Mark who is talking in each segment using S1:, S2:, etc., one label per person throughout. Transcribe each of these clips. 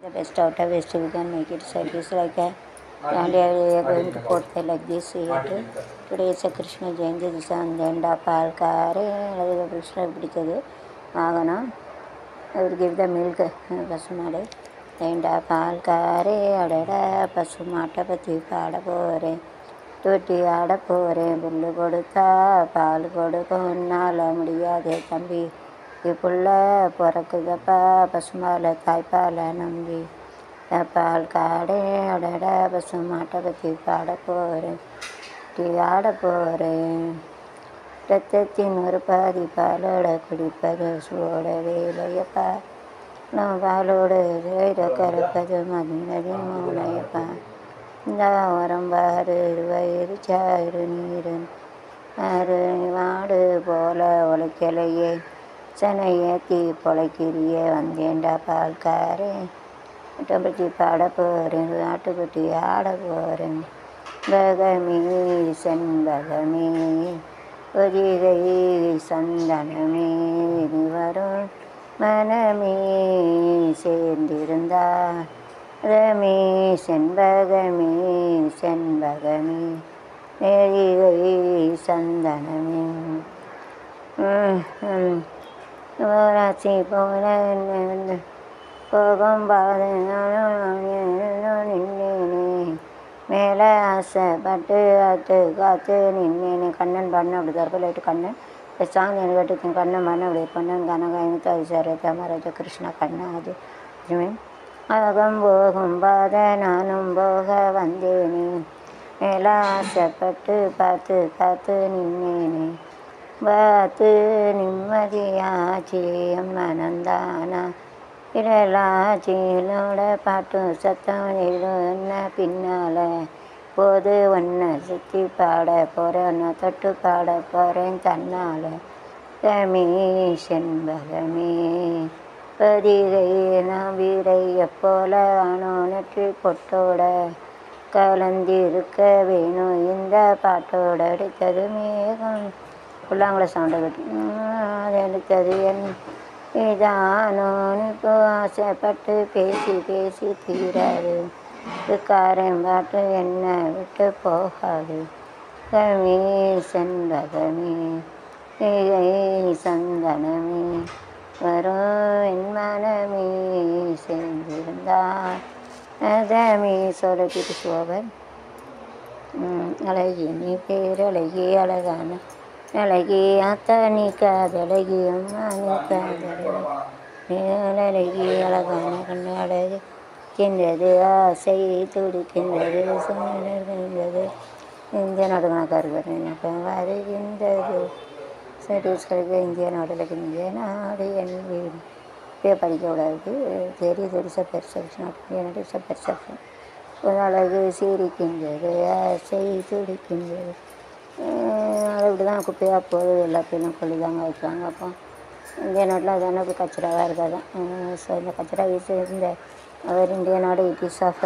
S1: the best out of waste we can make it service like a and we are going to put the like this here today is a krishna jayanti this and the end of alkare அது கிருஷ்ணர் பிடிச்சது வாகனம் அவர் give the milk பசு மாடு ஏண்டா பால் காரே அடடா பசு மாட்டை பற்றி பாட போகிறேன் தொட்டி ஆட போகிறேன் புல்லு கொடுத்தா பால் கொடுக்க உன்னால் முடியாதே தம்பி இப்புள்ள பிறக்குதப்பா பசுமால தாய்ப்பாலை நம்பி பால் காடே அடடா பசு மாட்டை பற்றி பாட போகிறேன் டீ ஆட போகிறேன் ரத்தத்தின் ஒரு பாதி பாலோட குடிப்பது சூட வேலையப்பா நான் பாலோடு வேற கறப்பது மதினதின் மூளையப்பா இந்த வரம்பாரு வயிறு சாறு நீரு ஆறு வாடு போல உழைக்கலையே சனையே தீ பொழைக்கிறியே வந்தேன்டா பால்காரே பற்றி பாட போகிறேன் ஆட்டுக்குட்டி ஆட போகிறேன் பகமே செண்பகமே ஒதிகை சந்தனமே இனி வரும் மனமே சேர்ந்திருந்தா ரமே செண்பகமே செண்பகமே நெறிகை சந்தனமே ராசி போன போகும் பாது நின்னேனே மேலே ஆசைப்பட்டு காத்து காத்து நின்னேனே கண்ணன் பண்ண அப்படி தரப்பில் கண்ணன் சாங் எனக்கு கேட்டு கண்ணன் பண்ண அப்படி பண்ணன் கனகாயத்து அது சரி தமராஜ கிருஷ்ணா கண்ணா அது அகம் போகும் பாத நானும் போக வந்தேனே மேலே ஆசைப்பட்டு பார்த்து காத்து நின்னேனே பார்த்து நிம்மதியாச்சு மனந்தானா இடலாச்சியிலோட பாட்டு சத்தம் என்ன பின்னால் போது ஒன்றை சுற்றி பாட போகிறேன் தொட்டு பாட போகிறேன் தன்னால் கமி செண்பகமே பதிகை நான் வீரைய போல ஆனோ நெற்றி பொட்டோட கலந்திருக்க வேணும் இந்த பாட்டோட அடித்தது மேகம் புல்லாங்குழ சவுண்டை கட்டி அது எடுத்தது என் இதானோன்னு இப்போ ஆசைப்பட்டு பேசி பேசி தீராது காரன் பாட்டு என்ன விட்டு போகாது கமி செண்பகமே சந்தனமே வரும் என் மனமே சேர்ந்திருந்தார் அதமே சொல்லிட்டு சோபன் அழகி நீ பேர் அழகி அழகான அழகி அத்தா நீ காதழகி அம்மா நீ காதழகி அழகி அழகான கண்ணு அழகு கின்றது ஆசை துடிக்கின்றது சொன்னது இந்திய நாடு கணக்கார்கள் அப்போ வருகின்றது சர்வீஸ்களுக்கு இந்திய நாட்டில் இந்திய நாடு என் வீடு இப்பயே படிக்கக்கூடாது தெரிய தெரிச பெர்செப்ஷன் இந்திய நாடு இஸ் பெர்செப்ஷன் ஒரு அழகு சிரிக்கின்றது ஆசை துடிக்கின்றது அது இப்படி தான் குப்பையாக போகுது எல்லாத்தையும் கொள்ளி தாங்க வைப்பாங்க அப்போ இந்திய நாட்டில் அது என்ன கச்சராவாக இருக்காது ஸோ இந்த கச்சரா வீசு இந்த அவர் இந்திய நாடு it is of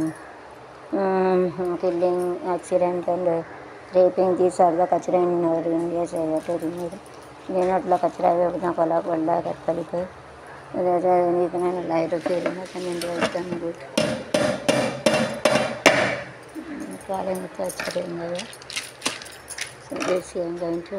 S1: killing accident and raping these are the kachra in our India செய்யட்டு ரிமூவ் இந்திய நாட்டில் கச்சராவே அப்படி தான் கொலை கொள்ளை கற்பழிப்பு ஏதாவது இருந்துச்சுன்னா நல்லா இருக்கு இருந்தால் இந்தியா தான் காலை முத்து வச்சுட்டு இருந்தது பேசி வந்துட்டு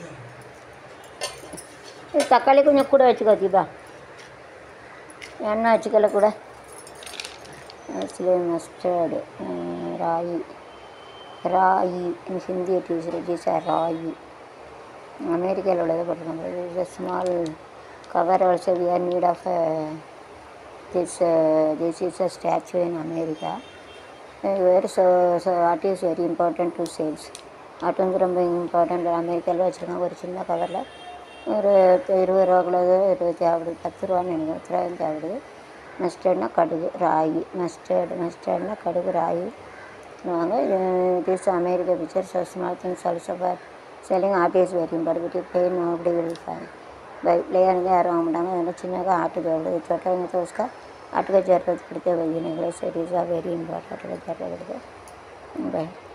S1: தக்காளி கொஞ்சம் கூட வச்சுக்கோ தீபா எண்ணெய் வச்சுக்கல கூட ஆக்சுவலி மஸ்டர்டு ராகி ராகி ஹிந்தி டீச்சர் டீச்சர் ராகி அமெரிக்காவில் உள்ளது போட்டிருக்காங்க இது small cover also we are need of this this is a statue in America வேறு so so what is very important to sales ad வந்து ரொம்ப இம்பார்ட்டண்ட் அமெரிக்காவில் வச்சுருக்காங்க ஒரு சின்ன கவரில் ஒரு இருபது ரூபாக்குள்ளது இருபது தேவைப்படுது பத்து ரூபான்னு நினைக்கிறேன் பத்து ரூபாயும் தேவைப்படுது மஸ்டர்ட்னா கடுகு ராகி மஸ்டர்டு மஸ்டர்ட்னா கடுகு ராகி வாங்க இது this America picture so small things also for selling ad is very important pay no அப்படி வில் ஃபைன் பை பிள்ளையாருங்க யாரும் வாங்க மாட்டாங்க அதனால் சின்னதாக ஆட்டு தேவைப்படுது சொட்டவங்க தோஸ்கா ஆட்டுக்கு ஜர்றது கொடுத்து வைக்கணும் சரி இஸ் வெரி இம்பார்ட்டன்ட் ஆட்டுக்கு ஜர்றது கொடுத்து பை